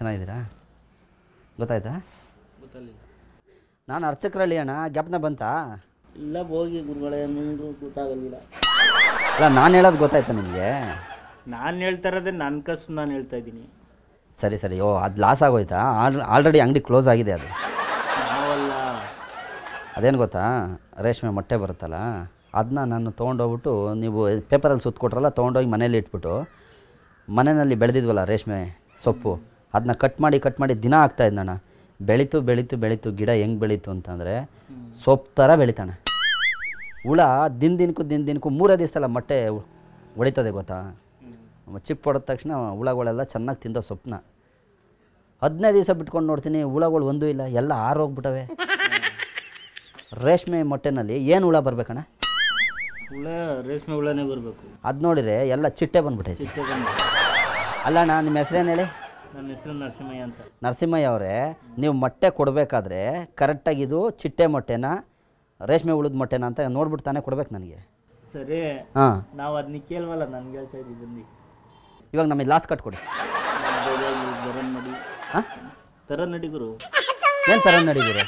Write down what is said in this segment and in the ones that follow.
ಚೆನ್ನಾಗಿದ್ದೀರಾ ಗೊತ್ತಾಯ್ತಾ ಗೊತ್ತಲ್ಲಿ ನಾನು ಅರ್ಚಕರಳ್ಳಿ ಅಣ್ಣ ಜ್ಞಾಪನ ಬಂತಾ ಇಲ್ಲ ಹೋಗಿ ಗುರುಗಳೇ ನಿಮ್ದು ಗೊತ್ತಾಗಲಿಲ್ಲ ಅಲ್ಲ ನಾನು ಹೇಳೋದು ಗೊತ್ತಾಯ್ತಾ ನಿಮಗೆ ನಾನು ಹೇಳ್ತಾ ಇರೋದೇ ನನ್ನ ಕಸು ನಾನು ಹೇಳ್ತಾ ಇದ್ದೀನಿ ಸರಿ ಸರಿ ಓ ಅದು ಲಾಸ್ ಆಗೋಯ್ತಾ ಆಲ್ರೆಡಿ ಅಂಗಡಿ ಕ್ಲೋಸ್ ಆಗಿದೆ ಅದು ನಾವಲ್ಲ ಅದೇನು ಗೊತ್ತಾ ರೇಷ್ಮೆ ಮೊಟ್ಟೆ ಬರುತ್ತಲ್ಲ ಅದನ್ನ ನಾನು ತೊಗೊಂಡೋಗ್ಬಿಟ್ಟು ನೀವು ಪೇಪರಲ್ಲಿ ಸುತ್ತ ಕೊಟ್ರಲ್ಲ ತೊಗೊಂಡೋಗಿ ಮನೇಲಿ ಇಟ್ಬಿಟ್ಟು ಮನೆಯಲ್ಲಿ ಬೆಳೆದಿದ್ವಲ್ಲ ರೇಷ್ಮೆ ಸೊಪ್ಪು ಅದನ್ನ ಕಟ್ ಮಾಡಿ ಕಟ್ ಮಾಡಿ ದಿನ ಆಗ್ತಾ ಇದ್ದಣ್ಣ ಬೆಳೀತು ಬೆಳೀತು ಬೆಳೀತು ಗಿಡ ಹೆಂಗೆ ಬೆಳೀತು ಅಂತಂದರೆ ಸೊಪ್ಪು ಥರ ಬೆಳಿತಾಣ ಹುಳ ದಿನ ದಿನಕ್ಕೂ ದಿನ ದಿನಕ್ಕೂ ಮೂರೇ ದಿವಸದಲ್ಲ ಮೊಟ್ಟೆ ಹೊಡಿತದೆ ಗೊತ್ತಾ ಚಿಪ್ ಹೊಡೆದ ತಕ್ಷಣ ಹುಳಗಳೆಲ್ಲ ಚೆನ್ನಾಗಿ ತಿಂದೋ ಸೊಪ್ಪನ್ನ ಹದಿನೈದು ದಿವಸ ಬಿಟ್ಕೊಂಡು ನೋಡ್ತೀನಿ ಹುಳಗಳು ಒಂದೂ ಇಲ್ಲ ಎಲ್ಲ ಆರೋಗ್ಬಿಟ್ಟವೆ ರೇಷ್ಮೆ ಮೊಟ್ಟೆನಲ್ಲಿ ಏನು ಹುಳ ಬರ್ಬೇಕಣ್ಣ ಹುಳ ರೇಷ್ಮೆ ಹುಳನೇ ಬರಬೇಕು ಅದು ನೋಡಿದ್ರೆ ಎಲ್ಲ ಚಿಟ್ಟೆ ಬಂದ್ಬಿಟ್ಟೈತೆ ಚಿಟ್ಟೆ ಬಂದು ಅಲ್ಲಣ್ಣ ನಿಮ್ಮ ಹೆಸ್ರೇನು ಹೇಳಿ ನನ್ನ ಹೆಸರು ನರಸಿಂಹಯ್ಯ ಅಂತ ನರಸಿಂಹಯ್ಯ ಅವರೇ ನೀವು ಮೊಟ್ಟೆ ಕೊಡಬೇಕಾದ್ರೆ ಕರೆಕ್ಟಾಗಿ ಇದು ಚಿಟ್ಟೆ ಮೊಟ್ಟೆನ ರೇಷ್ಮೆ ಹುಳದ ಮೊಟ್ಟೆನ ಅಂತ ನೋಡ್ಬಿಟ್ಟು ತಾನೇ ಕೊಡ್ಬೇಕು ನನಗೆ ಸರಿ ಹಾಂ ನಾವು ಅದನ್ನ ಕೇಳ್ವಲ್ಲ ನನ್ಗೆ ಹೇಳ್ತಾ ಇದ್ದೀವಿ ಬಂದು ಇವಾಗ ನಮಗೆ ಲಾಸ್ ಕಟ್ಕೊಡಿ ಬರ ನಡಿ ಹಾಂ ತರ ನಡಿ ಗುರು ಏನು ಥರ ನಡೀತೀರಿ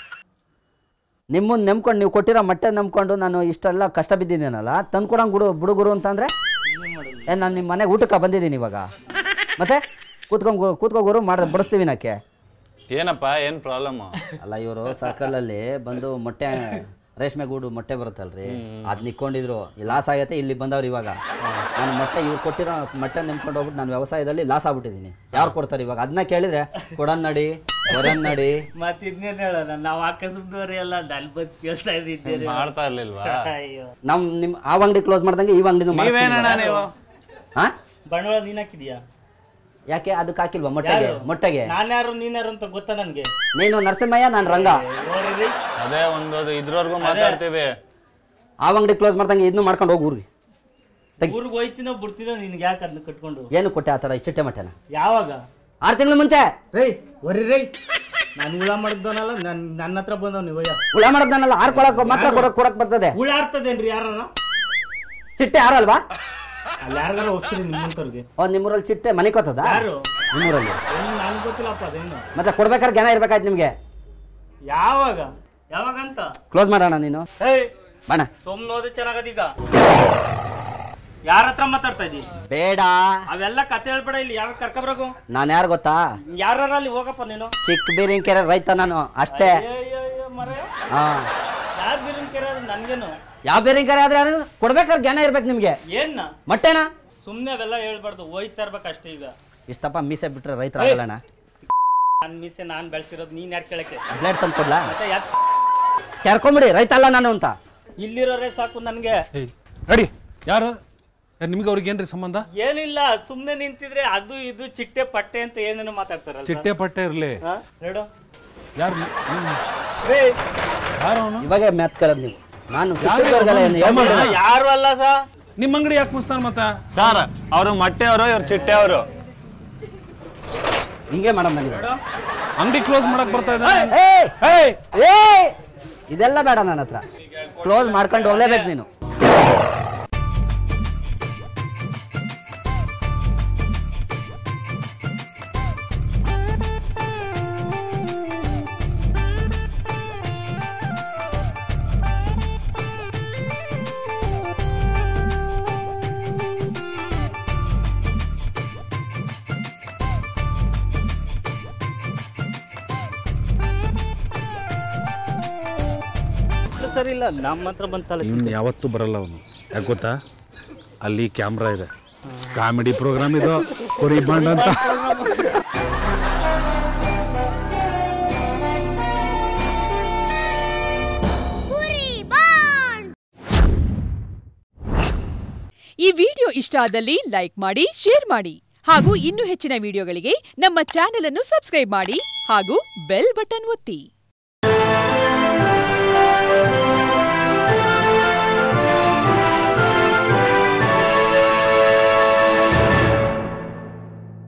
ನಿಮ್ಮನ್ನು ನಂಬ್ಕೊಂಡು ನೀವು ಕೊಟ್ಟಿರೋ ಮೊಟ್ಟೆ ನಂಬ್ಕೊಂಡು ನಾನು ಇಷ್ಟೆಲ್ಲ ಕಷ್ಟ ಬಿದ್ದಿದ್ದೀನಲ್ಲ ತಂದು ಕೊಡಂಗೆ ಬಿಡು ಬಿಡುಗುರು ಅಂತಂದರೆ ಇನ್ನೇನ್ ಮಾಡೋದು ಏನು ನಾನು ನಿಮ್ಮ ಮನೆಗೆ ಊಟಕ್ಕೆ ಬಂದಿದ್ದೀನಿ ಇವಾಗ ಮತ್ತೆ ಕೂತ್ಕೊಂಡು ಕೂತ್ಕೋಗೋರು ಮಾಡಿ ಬಡಿಸ್ತೀವಿ ನಾಕೆ ಏನಪ್ಪ ಏನು ಪ್ರಾಬ್ಲಮ್ ಅಲ್ಲ ಇವರು ಸರ್ಕಲಲ್ಲಿ ಬಂದು ಮೊಟ್ಟೆ ರೇಷ್ಮೆ ಗೂಡು ಮೊಟ್ಟೆ ಬರುತ್ತಲ್ರಿ ಅದ್ ನಿಕ್ಕೊಂಡಿದ್ರು ಲಾಸ್ ಆಗೈತೆ ಇಲ್ಲಿ ಬಂದವ್ರು ಇವಾಗ ನಾನು ಮೊಟ್ಟೆ ಇವ್ರು ಕೊಟ್ಟಿರೋ ಮೊಟ್ಟೆ ನೆನ್ಕೊಂಡು ಹೋಗ್ಬಿಟ್ಟು ನಾನು ವ್ಯವಸಾಯದಲ್ಲಿ ಲಾಸ್ ಆಗ್ಬಿಟ್ಟಿದ್ದೀನಿ ಯಾರು ಕೊಡ್ತಾರೆ ಇವಾಗ ಅದನ್ನ ಕೇಳಿದ್ರೆ ಕೊಡನ್ ನಡಿ ಹೊರನ್ ನಡಿ ಮತ್ತೆ ಇದನ್ನೇನು ಹೇಳೋಣ ನಾವು ಆಕಸ್ಮದವ್ರಿ ಎಲ್ಲ ಅಲ್ಲಿ ಬಂದು ಕೇಳ್ತಾ ಇದ್ದೀರಿ ಮಾಡ್ತಾ ಇರ್ಲಿಲ್ವಾ ಅಯ್ಯೋ ನಮ್ ನಿಮ್ ಆ ಅಂಗಡಿ ಕ್ಲೋಸ್ ಮಾಡ್ದಂಗೆ ಈ ಅಂಗಡಿನೂ ನೀವೇನಣ್ಣ ನೀವು ಹಾ ಬಂಡವಾಳ ನೀನ್ ಹಾಕಿದ್ಯಾ ಯಾಕೆ ಅದಕ್ಕೆ ಹಾಕಿಲ್ವಾ ಮೊಟ್ಟೆಗೆ ಯಾರು? ಮೊಟ್ಟೆಗೆ ನಾನ್ಯಾರು ನೀನ್ಯಾರು ಅಂತ ಗೊತ್ತಾ ನನ್ಗೆ ನೀನು ನರಸಿಂಹಯ್ಯ ನಾನು ರಂಗ ನೋಡ್ರಿ ಅದೇ ಒಂದು ಇದ್ರವರೆಗೂ ಮಾತಾಡ್ತೀವಿ ಆ ಅಂಗಡಿ ಕ್ಲೋಸ್ ಮಾಡ್ದಂಗೆ ಇದನ್ನು ಮಾಡ್ಕೊಂಡು ಹೋಗಿ ಊರಿಗೆ ಊರಿಗೆ ಹೋಯ್ತೀನೋ ಬಿಡ್ತೀನೋ ನಿನ್ಗೆ ಯಾಕೆ ಅದನ್ನ ಕಟ್ಕೊಂಡು ಏನು ಕೊಟ್ಟೆ ಆ ಥರ ಈ ಚಿಟ್ಟೆ ಮೊಟ್ಟೆನ ಯಾವಾಗ ಆರು ತಿಂಗಳ ಮುಂಚೆ ರೈ ವರ್ರಿ ರೈ ನಾನು ಹುಳ ಮಾಡಿದ್ದವನಲ್ಲ ನನ್ ನನ್ನ ಹತ್ರ ಬಂದವ್ ನೀವು ಹುಳ ಮಾಡೋದನ್ನೆಲ್ಲ ಆರು ಕೊಡಕ್ ಮಾತ್ರ ಕೊಡಕ್ ಕೊಡಕ್ ಬರ್ತದೆ ಹುಳ ಆಡ್ತದೇನ್ರಿ ಯಾರ ಚಿಟ್ಟೆ ಆರಲ್ವಾ ಅಲ್ಲಿ ಯಾರಿಗಾರ ಹೋಗ್ತೀರಿ ನಿಮ್ಮಂತವ್ರಿಗೆ ಓ ನಿಮ್ಮೂರಲ್ಲಿ ಚಿಟ್ಟೆ ಮನೆ ಕೊತ್ತದ ಯಾರು ನಿಮ್ಮೂರಲ್ಲಿ ಏನು ನನ್ಗೆ ಗೊತ್ತಿಲ್ಲಪ್ಪ ಅದೇನು ಮತ್ತೆ ಕೊಡ್ಬೇಕಾದ್ರೆ ಜ್ಞಾನ ಇರ್ಬೇಕಾಯ್ತು ನಿಮ್ಗೆ ಯಾವಾಗ ಯಾವಾಗ ಅಂತ ಕ್ಲೋಸ್ ಮಾಡೋಣ ನೀನು ಏಯ್ ಬಣ ಸುಮ್ನೆ ಓದಿ ಚೆನ್ನಾಗದೀಗ ಯಾರ ಹತ್ರ ಮಾತಾಡ್ತಾ ಇದ್ದಿ ಬೇಡ ಅವೆಲ್ಲ ಕತೆ ಹೇಳ್ಬೇಡ ಇಲ್ಲಿ ಯಾರು ಕರ್ಕೊಬ್ರಗು ನಾನು ಯಾರು ಗೊತ್ತಾ ಯಾರ ಅಲ್ಲಿ ಹೋಗಪ್ಪ ನೀನು ಚಿಕ್ಕ ಬೀರಿಂಕೆರೆ ರೈತ ನಾನು ಅಷ್ಟೇ ಮರ ಹಾ ಯಾರು ಬಿರಿನ್ ಕೆರೆ ನನ್ಗೇನು ಯಾವ ಬೀರಿಂಕೆರೆ ಆದ್ರೆ ಯಾರು ಕೊಡ್ಬೇಕಾದ್ರೆ ಜ್ಞಾನ ಇರ್ಬೇಕು ನಿಮ್ಗೆ ಏನ್ನ ಮೊಟ್ಟೆನಾ ಸುಮ್ನೆ ಅವೆಲ್ಲ ಹೇಳ್ಬಾರ್ದು ಹೋಯ್ತಾ ಇರ್ಬೇಕಷ್ಟೇ ಈಗ ಇಷ್ಟಪ್ಪ ಮೀಸೆ ಬಿಟ್ರೆ ರೈತರಾಗಲ್ಲಣ್ಣ ನಾನ್ ಮೀಸೆ ನಾನ್ ಬೆಳ್ಸಿರೋದು ನೀನ್ ಯಾರು ಕೇಳಕ್ಕೆ ಬ್ಲೇಡ್ ತಂದು ಕೊಡ್ಲಾ ಮತ್ತೆ ಯಾಕೆ ಕೆರ್ಕೊಂಬಿಡಿ ರೈತ ಅಲ್ಲ ನಾನು ಅಂತ ಇಲ್ಲಿರೋರೇ ಸಾಕು ನನ್ಗೆ ಏಯ್ ರೆಡಿ ಯಾರು ಯಾರ್ ನಿಮ್ಗೆ ಅವ್ರಿಗೆ ಏನ್ರಿ ಸಂಬಂಧ ಏನಿಲ್ಲ ಸುಮ್ನೆ ನಿಂತಿದ್ರೆ ಅದು ಇದು ಚಿಟ್ಟೆ ಪಟ್ಟೆ ಅಂತ ಏನೇನೋ ಮಾತಾಡ್ತಾರಲ್ಲ ಚಿಟ್ಟೆ ಪಟ್ಟೆ ಇರ್ಲಿ ಹಾ? ಹೇಳು ಯಾರು ನಿ- ನಿಮ್- ಏಯ್, ಯಾರು ಅವನು ಇವಾಗ ಮ್ಯಾತ್ ಕಲರ್ ನೀವು ನಾನು ಯಾರು ಚಿಕ್ಕವರಿಗೆಲ್ಲ ಏನು ಹೇಳ್ಬಿಡಿ. ನಾ ಯಾರು ಅಲ್ಲ ಸಾ ನಿಮ್ಮ ಅಂಗಡಿ ಯಾಕೆ ಮುಸ್ತಾನ ಮತ್ತ ಸರ್ ಅವರು ಮೊಟ್ಟೆ ಅವರು ಇವ್ರು ಚಿಟ್ಟೆ ಅವರು ಹಿಂಗೆ ಮಾಡಮ್ ನನಗೆ ಅಂಗಡಿ ಕ್ಲೋಸ್ ಮಾಡಕ್ ಬರ್ತಾ ಇದ್ದಾನೆ ಏಯ್ ಏಯ್ ಏಯ್ ಇದೆಲ್ಲ ಬೇಡ ನನ್ನ ಹತ್ರ ಕ್ಲೋಸ್ ಮಾಡ್ಕೊಂಡು ಹೋಗ್ಲೇಬೇಕು ನೀನು ಸರಿ ಇಲ್ಲ ನಮ್ಮ ಹತ್ರ ಬಂತಲ್ಲ ಇವ್ನು ಯಾವತ್ತೂ ಬರಲ್ಲ ಅವನು ಯಾಕೆ ಗೊತ್ತಾ ಅಲ್ಲಿ ಕ್ಯಾಮ್ರಾ ಇದೆ ಕಾಮಿಡಿ ಪ್ರೋಗ್ರಾಮ್ ಇದು ಕುರಿ ಬಂಡ್ ಅಂತ ಈ ವಿಡಿಯೋ ಇಷ್ಟ ಆದಲ್ಲಿ ಲೈಕ್ ಮಾಡಿ ಶೇರ್ ಮಾಡಿ ಹಾಗೂ ಇನ್ನೂ ಹೆಚ್ಚಿನ ವಿಡಿಯೋಗಳಿಗೆ ನಮ್ಮ ಚಾನೆಲ್ ಅನ್ನು ಸಬ್ಸ್ಕ್ರೈಬ್ ಮಾಡಿ ಹಾಗೂ ಬೆಲ್ ಬಟನ್ ಒತ್ತಿ